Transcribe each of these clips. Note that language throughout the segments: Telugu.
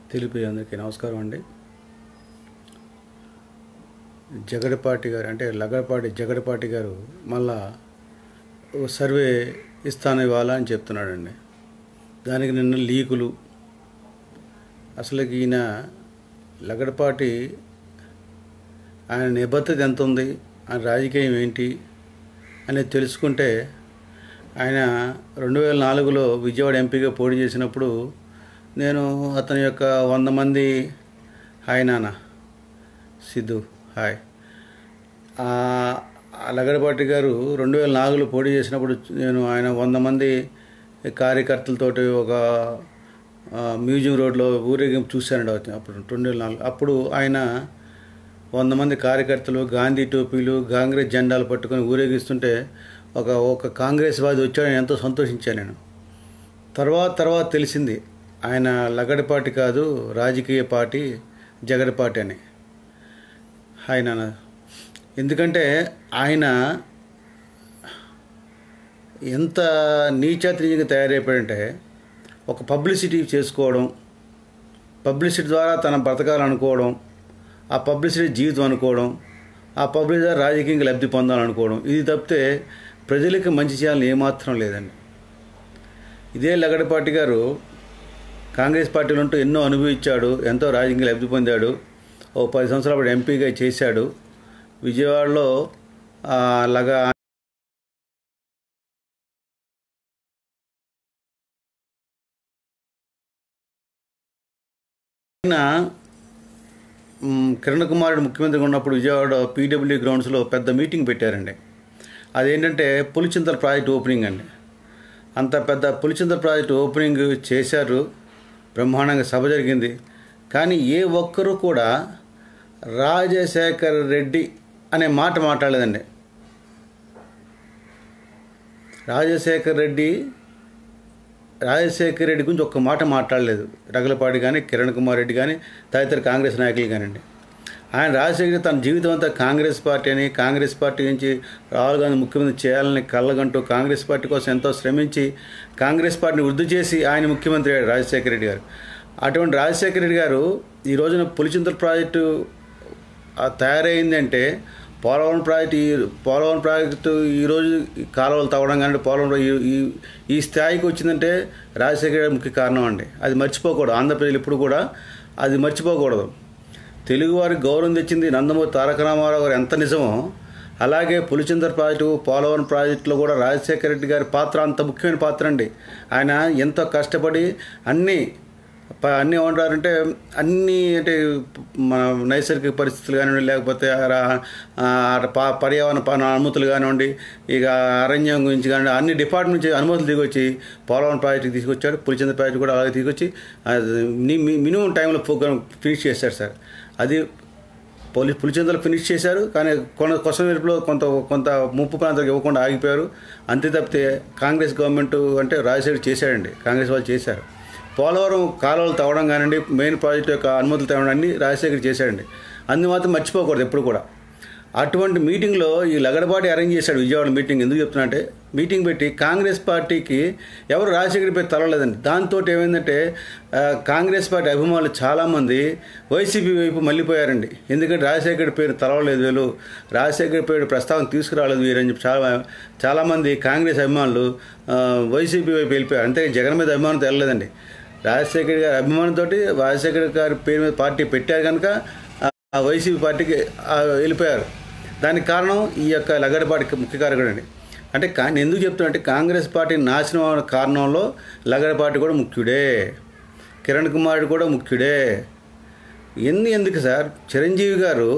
తెలిపి అందరికీ నమస్కారం అండి జగడపాటి గారు అంటే లగడపాటి జగడపాటి గారు మళ్ళా ఓ సర్వే ఇస్తాను ఇవాళ అని చెప్తున్నాడండి దానికి నిన్న లీకులు అసలు ఈయన లగడపాటి ఆయన నిబద్ధత ఎంత ఉంది ఆయన రాజకీయం ఏంటి అనేది తెలుసుకుంటే ఆయన రెండు వేల నాలుగులో విజయవాడ ఎంపీగా పోటీ చేసినప్పుడు నేను అతని యొక్క వంద మంది హాయ్ నాన్న సిద్ధు హాయ్ ఆ లగడపాటి గారు రెండు వేల నాలుగులో పోటీ చేసినప్పుడు నేను ఆయన వంద మంది కార్యకర్తలతోటి ఒక ఆ, మ్యూజియం రోడ్లో ఊరేగింపు చూశానండి అతను అప్పుడు రెండు వేల నాలుగు అప్పుడు ఆయన వంద మంది కార్యకర్తలు గాంధీ టోపీలు కాంగ్రెస్ జెండాలు పట్టుకొని ఊరేగిస్తుంటే ఒక ఒక కాంగ్రెస్ వాది వచ్చాడని ఎంతో సంతోషించాను నేను తర్వాత తర్వాత తెలిసింది ఆయన లగడపాటి కాదు రాజకీయ పార్టీ జగడపాటి అని ఆయన ఎందుకంటే ఆయన ఎంత నీచాతిరీయంగా తయారైపోయాడంటే ఒక పబ్లిసిటీ చేసుకోవడం పబ్లిసిటీ ద్వారా తన బ్రతకాలనుకోవడం ఆ పబ్లిసిటీ జీవితం అనుకోవడం ఆ పబ్లిసిటీ ద్వారా రాజకీయంగా లబ్ధి పొందాలనుకోవడం ఇది తప్పితే ప్రజలకు మంచి చేయాలని ఏమాత్రం లేదండి ఇదే లగడపాటి గారు కాంగ్రెస్ పార్టీలో ఉంటూ ఎన్నో అనుభవించాడు ఎంతో రాజకీయంగా లబ్ధి పొందాడు ఓ పది సంవత్సరాల పాటు ఎంపీగా చేశాడు విజయవాడలో ఆ, లగా ఆయన మ్, కిరణ్ కుమార్ రెడ్డి ముఖ్యమంత్రిగా ఉన్నప్పుడు విజయవాడ పీడబ్ల్యూ గ్రౌండ్స్లో పెద్ద మీటింగ్ పెట్టారండి అదేంటంటే పులిచింతల ప్రాజెక్ట్ ఓపెనింగ్ అండి అంత పెద్ద పులిచింతల ప్రాజెక్ట్ ఓపెనింగ్ చేశారు బ్రహ్మాండంగా సభ జరిగింది కానీ ఏ ఒక్కరూ కూడా రాజశేఖర్ రెడ్డి అనే మాట మాట్లాడలేదండి రాజశేఖర్ రెడ్డి రాజశేఖర్ రెడ్డి గురించి ఒక్క మాట మాట్లాడలేదు రగలపాటి కానీ కిరణ్ కుమార్ రెడ్డి కానీ తదితర కాంగ్రెస్ నాయకులు కానివ్వండి ఆయన రాజశేఖర్ రెడ్డి తన జీవితం అంతా కాంగ్రెస్ పార్టీ అని కాంగ్రెస్ పార్టీ నుంచి రాహుల్ గాంధీ ముఖ్యమంత్రి చేయాలని కళ్ళగంటూ కాంగ్రెస్ పార్టీ కోసం ఎంతో శ్రమించి కాంగ్రెస్ పార్టీని వృద్ధి చేసి ఆయన ముఖ్యమంత్రి అయ్యాడు రాజశేఖర రెడ్డి గారు అటువంటి రాజశేఖర రెడ్డి గారు ఈ రోజున పులిచింతల ప్రాజెక్టు ఆ తయారైందంటే పోలవరం ప్రాజెక్టు ఈ పోలవరం ప్రాజెక్టు ఈరోజు ఈ కాలువలు తవ్వడం కానీ పోలవరం ఈ- ఈ ఈ స్థాయికి వచ్చిందంటే రాజశేఖర గారి ముఖ్య కారణం అండి అది మర్చిపోకూడదు ఆంధ్రప్రదేశ్ ఇప్పుడు కూడా అది మర్చిపోకూడదు తెలుగువారికి గౌరవం తెచ్చింది నందమూరి తారక రామారావు గారు ఎంత నిజమో అలాగే పులిచిందర్ ప్రాజెక్టు పోలవరం ప్రాజెక్టులో కూడా రాజశేఖర రెడ్డి గారి పాత్ర అంత ముఖ్యమైన పాత్ర అండి ఆయన ఎంతో కష్టపడి అన్నీ ప- అన్నీ ఏమంటారంటే అన్నీ అంటే మన నైసర్గిక పరిస్థితులు కానివ్వండి లేకపోతే ఆ రా- ఆ ప- పర్యావరణ ప- అనుమతులు కానివ్వండి ఇక అరణ్యం గురించి కానివ్వండి అన్ని డిపార్ట్మెంట్ నుంచి అనుమతులు దిగొచ్చి పోలవరం ప్రాజెక్టుకి తీసుకొచ్చాడు పులిచంద్ర ప్రాజెక్టు కూడా అలాగే తీసుకొచ్చి అది మి- మి- మినిమం టైంలో ప్రోగ్రామ్ ఫినిష్ చేశారు సార్ అది పోలీస్ పులిచెంతలు ఫినిష్ చేశారు కానీ కొన కొస మెరుపులో కొంత కొంత ముప్పు ప్రాంతాలకు ఇవ్వకుండా ఆగిపోయారు అంతే తప్పితే కాంగ్రెస్ గవర్నమెంట్ అంటే రాజశేఖర్ చేశాడండి కాంగ్రెస్ వాళ్ళు చేశారు పోలవరం కాలువలు తవ్వడం కానివ్వండి మెయిన్ ప్రాజెక్ట్ యొక్క అనుమతులు తవ్వడం అన్ని రాజశేఖర్ చేశాడండి అందు మాత్రం మర్చిపోకూడదు ఎప్పుడు కూడా అటువంటి మీటింగ్లో ఈ లగడపాటి అరేంజ్ చేశాడు విజయవాడ మీటింగ్ ఎందుకు చెప్తున్నా అంటే మీటింగ్ పెట్టి కాంగ్రెస్ పార్టీకి ఎవరు రాజశేఖర్ పేరు తలవలేదండి దాంతో ఏమైందంటే ఆ, కాంగ్రెస్ పార్టీ అభిమానులు చాలామంది వైసీపీ వైపు మళ్ళీపోయారండి ఎందుకంటే రాజశేఖర్ పేరు తలవలేదు వీళ్ళు రాజశేఖర్ పేరు ప్రస్తావన తీసుకురాలేదు వీరని చెప్పి చాలా చాలామంది కాంగ్రెస్ అభిమానులు ఆ, వైసీపీ వైపు వెళ్ళిపోయారు అంతే జగన్ మీద అభిమానంతో వెళ్ళలేదండి రాజశేఖర్ గారి అభిమానంతో రాజశేఖర్ గారి పేరు మీద పార్టీ పెట్టారు కనుక ఆ వైసీపీ పార్టీకి ఆ, వెళ్ళిపోయారు దానికి కారణం ఈ యొక్క లగడపాటి ముఖ్య కారకుడు అండి అంటే కా నేను ఎందుకు చెప్తున్నా అంటే కాంగ్రెస్ పార్టీ నాశనం అవన కారణంలో లగడపాటి కూడా ముఖ్యుడే కిరణ్ కుమార్ కూడా ముఖ్యుడే ఎన్ని ఎందుకు సార్ చిరంజీవి గారు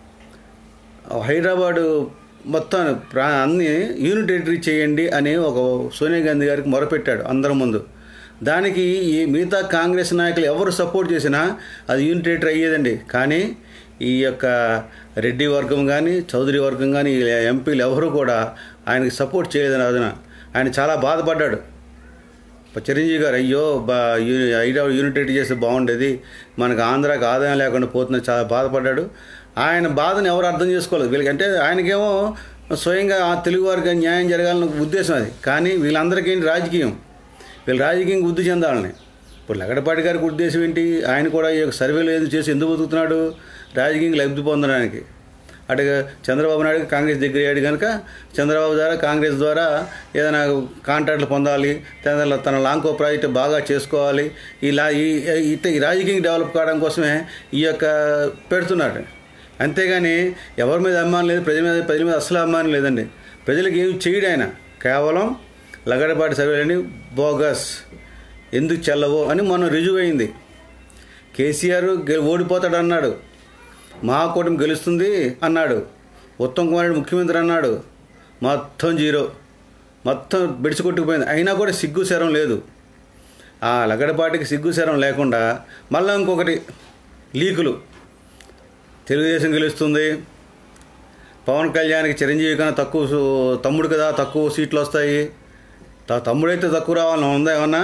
హైదరాబాదు మొత్తం ప్రా అన్ని యూనిటరీ చేయండి అని ఒక సోనియా గాంధీ గారికి మొరపెట్టాడు అందరి ముందు దానికి ఈ మిగతా కాంగ్రెస్ నాయకులు ఎవరు సపోర్ట్ చేసినా అది యూనిటేటర్ అయ్యేదండి కానీ ఈ యొక్క రెడ్డి వర్గం కానీ చౌదరి వర్గం కానీ ఈ ఎంపీలు ఎవరు కూడా ఆయనకి సపోర్ట్ చేయలేదని అదన ఆయన చాలా బాధపడ్డాడు చిరంజీవి గారు అయ్యో బా యూ- హైదరాబాద్ యూనిటెడ్ చేస్తే బాగుండేది మనకు ఆంధ్రాకి ఆదాయం లేకుండా పోతుంది చాలా బాధపడ్డాడు ఆయన బాధను ఎవరు అర్థం చేసుకోలేదు వీళ్ళకి అంటే ఆయనకేమో స్వయంగా ఆ తెలుగు వారికి న్యాయం జరగాలని ఉద్దేశం అది కానీ వీళ్ళందరికీ ఏంటి రాజకీయం వీళ్ళు రాజకీయంగా వృద్ధి చెందాలని ఇప్పుడు లగడపాటి గారికి ఉద్దేశం ఏంటి ఆయన కూడా ఈ యొక్క సర్వేలు ఏది చేసి ఎందుకు బతుకుతున్నాడు రాజకీయంగా లబ్ధి పొందడానికి అటు చంద్రబాబు నాయుడు కాంగ్రెస్ దగ్గర అయ్యాడు కనుక చంద్రబాబు ద్వారా కాంగ్రెస్ ద్వారా ఏదైనా కాంట్రాక్ట్లు పొందాలి తన తన లాంకో ప్రాజెక్టు బాగా చేసుకోవాలి ఇలా ఈ ఇట్ట ఈ రాజకీయం డెవలప్ కావడం కోసమే ఈ యొక్క పెడుతున్నాడు అంతేగాని ఎవరి మీద అభిమానం లేదు ప్రజల మీద ప్రజల మీద అసలు అభిమానం లేదండి ప్రజలకు ఏమి చేయడు ఆయన కేవలం లగడపాటి సర్వేలని బోగస్ ఎందుకు చెల్లవు అని మొన్న రుజువు అయింది కేసీఆర్ గె- ఓడిపోతాడు అన్నాడు మా కూటమి గెలుస్తుంది అన్నాడు ఉత్తమ్ కుమార్ రెడ్డి ముఖ్యమంత్రి అన్నాడు మొత్తం జీరో మొత్తం బెడిచికొట్టుకుపోయింది అయినా కూడా సిగ్గు శరం లేదు ఆ లగడపాటికి సిగ్గు శరం లేకుండా మళ్ళీ ఇంకొకటి లీకులు తెలుగుదేశం గెలుస్తుంది పవన్ కళ్యాణ్కి చిరంజీవి కన్నా తక్కువ సు- తమ్ముడు కదా తక్కువ సీట్లు వస్తాయి త- తమ్ముడైతే తక్కువ రావాలని ఉందా ఏమన్నా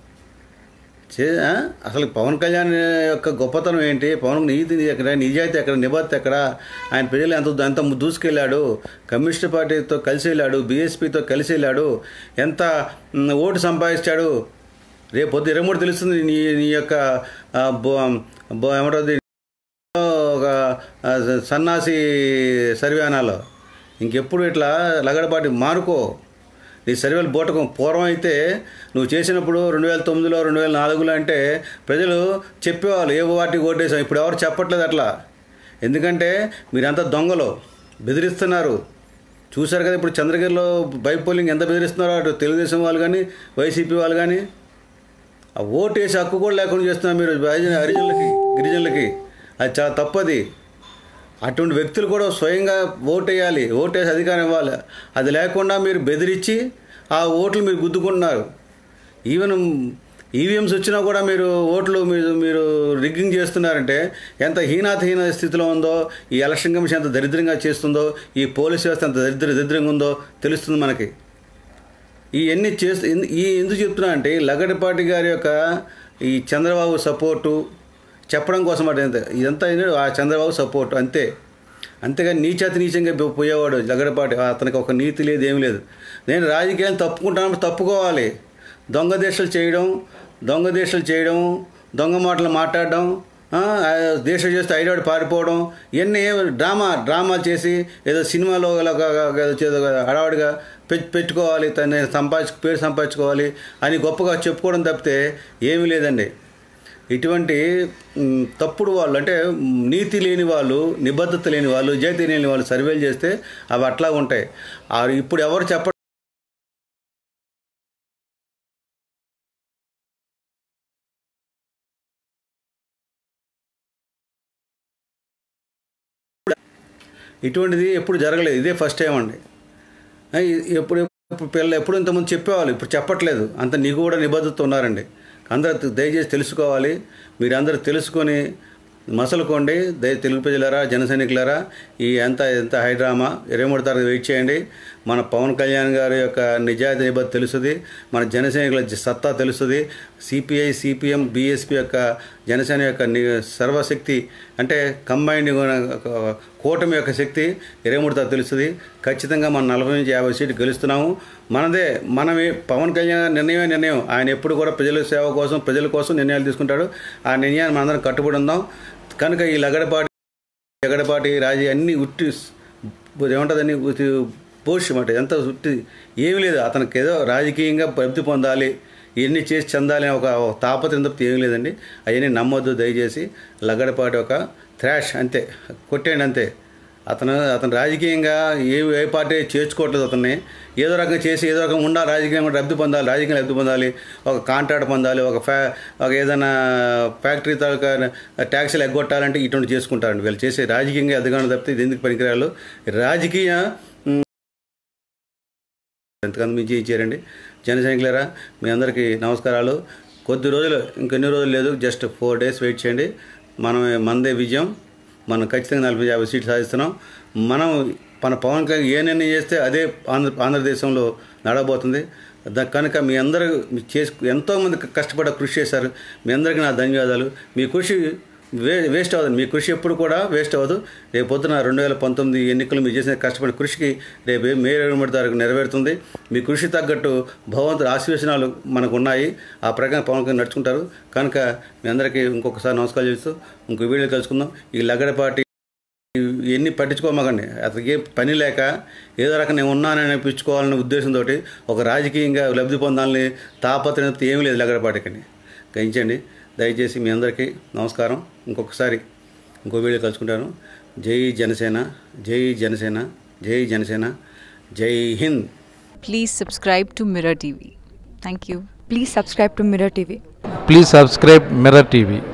చే ఆ? అసలు పవన్ కళ్యాణ్ యొక్క గొప్పతనం ఏంటి పవన్ నీతి ఎక్కడ నిజాయితీ ఎక్కడ నిబద్ధత ఎక్కడ ఆయన ప్రజలు ఎంత ఎంత దూసుకెళ్ళాడు కమ్యూనిస్ట్ పార్టీతో కలిసి వెళ్ళాడు బీఎస్పీతో కలిసి వెళ్ళాడు ఎంత మ్, ఓటు సంపాదించాడు రేపు పొద్దు ఇరవై మూడు తెలుస్తుంది నీ నీ యొక్క ఆ, బో బో- ఏమంటుంది ఒక ఆ, సన్నాసి సర్వేనాలో ఇంకెప్పుడు ఇట్లా లగడపాటి మానుకో నీ సర్వేలు బూటకం పూర్వం అయితే నువ్వు చేసినప్పుడు రెండు వేల తొమ్మిదిలో రెండు వేల నాలుగులో అంటే ప్రజలు చెప్పేవాళ్ళు ఏ వాటికి ఓటేసాం ఇప్పుడు ఎవరు చెప్పట్లేదు అట్లా ఎందుకంటే మీరంతా దొంగలు బెదిరిస్తున్నారు చూశారు కదా ఇప్పుడు చంద్రగిరిలో బైక్ పోలింగ్ ఎంత బెదిరిస్తున్నారో అటు తెలుగుదేశం వాళ్ళు కానీ వైసీపీ వాళ్ళు కానీ ఆ ఓటు వేసే హక్కు కూడా లేకుండా చేస్తున్నారు మీరు హరిజన హరిజనులకి గిరిజనులకి అది చాలా తప్పది అటువంటి వ్యక్తులు కూడా స్వయంగా ఓటు వేయాలి ఓటు వేసి అధికారం ఇవ్వాలి అది లేకుండా మీరు బెదిరించి ఆ ఓట్లు మీరు గుద్దుకుంటున్నారు ఈవెన్ ఈవీఎంస్ వచ్చినా కూడా మీరు ఓట్లు మీరు మీరు రిగ్గింగ్ చేస్తున్నారంటే ఎంత హీనాతహీన స్థితిలో ఉందో ఈ ఎలక్షన్ కమిషన్ ఎంత దరిద్రంగా చేస్తుందో ఈ పోలీస్ వ్యవస్థ ఎంత దరిద్ర దరిద్రంగా ఉందో తెలుస్తుంది మనకి ఈ ఎన్ని చేస్తూ ఎందు- ఈ ఎందుకు చెప్తున్నా అంటే ఈ లగడపాటి గారి యొక్క ఈ చంద్రబాబు సపోర్టు చెప్పడం కోసం అంటే అంతే. ఇదంతా ఏంటంటే ఆ చంద్రబాబు సపోర్ట్ అంతే అంతేగాని నీచాతి నీచంగా పో- పోయేవాడు లగడపాటి అతనికి ఒక నీతి లేదు ఏమీ లేదు నేను రాజకీయాలు తప్పుకుంటాను తప్పుకోవాలి దొంగ దేశాలు చేయడం దొంగ దేశాలు చేయడం దొంగ మాటలు మాట్లాడడం ఆ, ఆ దేశం చేస్తే ఐడాడు పారిపోవడం ఇవన్నీ డ్రామా డ్రామాలు చేసి ఏదో సినిమాలో గల ఒక- ఒక- ఏదో చేదో హడావుడిగా పెట్ పెట్టుకోవాలి తను సంపాదించు పేరు సంపాదించుకోవాలి అని గొప్పగా చెప్పుకోవడం తప్పితే ఏమీ లేదండి ఇటువంటి మ్, తప్పుడు వాళ్ళు అంటే మ్, నీతి లేని వాళ్ళు నిబద్ధత లేని వాళ్ళు నిజాయితీ లేని వాళ్ళు సర్వేలు చేస్తే అవి అట్లా ఉంటాయి ఆ ఇప్పుడు ఎవరు చెప్ప ఇటువంటిది ఎప్పుడు జరగలేదు ఇదే ఫస్ట్ టైం అండి ఆ, ఇ- ఎప్పుడు ఎప్పుడు పిల్లలు ఎప్పుడు ఇంతకుముందు చెప్పేవాళ్ళు ఇప్పుడు చెప్పట్లేదు అంత నీకు కూడా నిబద్ధత ఉన్నారండి అందరూ దయచేసి తెలుసుకోవాలి మీరందరూ తెలుసుకొని మసలుకోండి దయ తెలుగు ప్రజలారా జన సైనికులారా ఈ ఎంత ఎంత హైడ్రామా ఇరవై మూడు తారీఖు వెయిట్ చేయండి మన పవన్ కళ్యాణ్ గారి యొక్క నిజాయితీ నిబద్ధత తెలుస్తుంది మన జన సైనికుల జ- సత్తా తెలుస్తుంది సిపిఐ సిపిఎం బీఎస్పీ యొక్క జనసేన యొక్క ని- సర్వశక్తి అంటే కంబైన్డ్ కూటమి యొక్క శక్తి ఇరవై మూడు తారీఖు తెలుస్తుంది ఖచ్చితంగా మనం నలభై నుంచి యాభై సీట్లు గెలుస్తున్నాము మనదే మనమే పవన్ కళ్యాణ్ గారి నిర్ణయమే నిర్ణయం ఆయన ఎప్పుడు కూడా ప్రజల సేవ కోసం ప్రజల కోసం నిర్ణయాలు తీసుకుంటాడు ఆ నిర్ణయాన్ని మనందరం కట్టుబడి ఉందాం కనుక ఈ లగడపాటి ఎగడపాటి రాజీ అన్నీ ఉట్టి ఏమంటుందని ఉట్టి పోషం అంటే ఎంత ఉట్టి ఏమీ లేదు అతనికి ఏదో రాజకీయంగా లబ్ధి పొందాలి ఇవన్నీ చేసి చెందాలి అనే ఒక ఒక తాపత్రయం తప్పితే ఏమీ లేదండి అవన్నీ నమ్మొద్దు దయచేసి లగడపాటి ఒక థ్రాష్ అంతే కొట్టేయండి అంతే అతను అతను రాజకీయంగా ఏ ఏ పార్టీ చేర్చుకోవట్లేదు అతన్ని ఏదో రకంగా చేసి ఏదో రకంగా ఉండాలి రాజకీయంగా లబ్ధి పొందాలి రాజకీయంగా లబ్ధి పొందాలి ఒక కాంట్రాక్ట్ పొందాలి ఒక ఫ్యా ఒక ఏదైనా ఫ్యాక్టరీ తాలూకా ట్యాక్సీలు ఎగ్గొట్టాలంటే ఇటువంటి చేసుకుంటారండి వీళ్ళు చేసే రాజకీయంగా ఎదగడం తప్పితే ఇది ఎందుకు పనికిరాలు రాజకీయ ఉమ్, ఎంతకంత మించి ఇచ్చారండి జన సైనికులారా మీ అందరికీ నమస్కారాలు కొద్ది రోజులు ఇంకెన్ని రోజులు లేదు జస్ట్ ఫోర్ డేస్ వెయిట్ చేయండి మనం మందే విజయం మనం ఖచ్చితంగా నలభై యాభై సీట్లు సాధిస్తున్నాం మనం మన పవన్ కళ్యాణ్ ఏ నిర్ణయం చేస్తే అదే ఆంధ్ర ఆంధ్రదేశంలో నడబోతుంది దా కనుక మీ అందరూ మీ చేసి ఎంతోమంది కష్టపడ కృషి చేశారు మీ అందరికీ నా ధన్యవాదాలు మీ కృషి వే వేస్ట్ అవ్వదు మీ కృషి ఎప్పుడు కూడా వేస్ట్ అవ్వదు రేపు పొద్దున రెండు వేల పంతొమ్మిది ఎన్నికలు మీరు చేసిన కష్టపడిన కృషికి రేపు ఏ- మే ఇరవై మూడు తారీఖు నెరవేరుతుంది మీ కృషి తగ్గట్టు భగవంతుడు ఆశీర్వచనాలు మనకు ఉన్నాయి ఆ ప్రకారం పవన్ కళ్యాణ్ నడుచుకుంటారు కనుక మీ అందరికీ ఇంకొకసారి నమస్కారం చేస్తూ ఇంకో వీడియో కలుసుకుందాం ఈ లగడపాటి ఇవన్నీ పట్టించుకోమాకండి అతనికి ఏం పని లేక ఏదో రకం నేను ఉన్నానని అనిపించుకోవాలనే ఉద్దేశంతో ఒక రాజకీయంగా లబ్ధి పొందాలని తాపత్రయం ఏమీ లేదు లగడపాటికని గ్రహించండి దయచేసి మీ అందరికీ నమస్కారం ఇంకొకసారి ఇంకో వీడియో కలుసుకుంటాను జై జనసేన జై జనసేన జై జనసేన జై Hind Please subscribe to Mirror TV. Thank you. Please subscribe to Mirror TV. Please subscribe Mirror TV.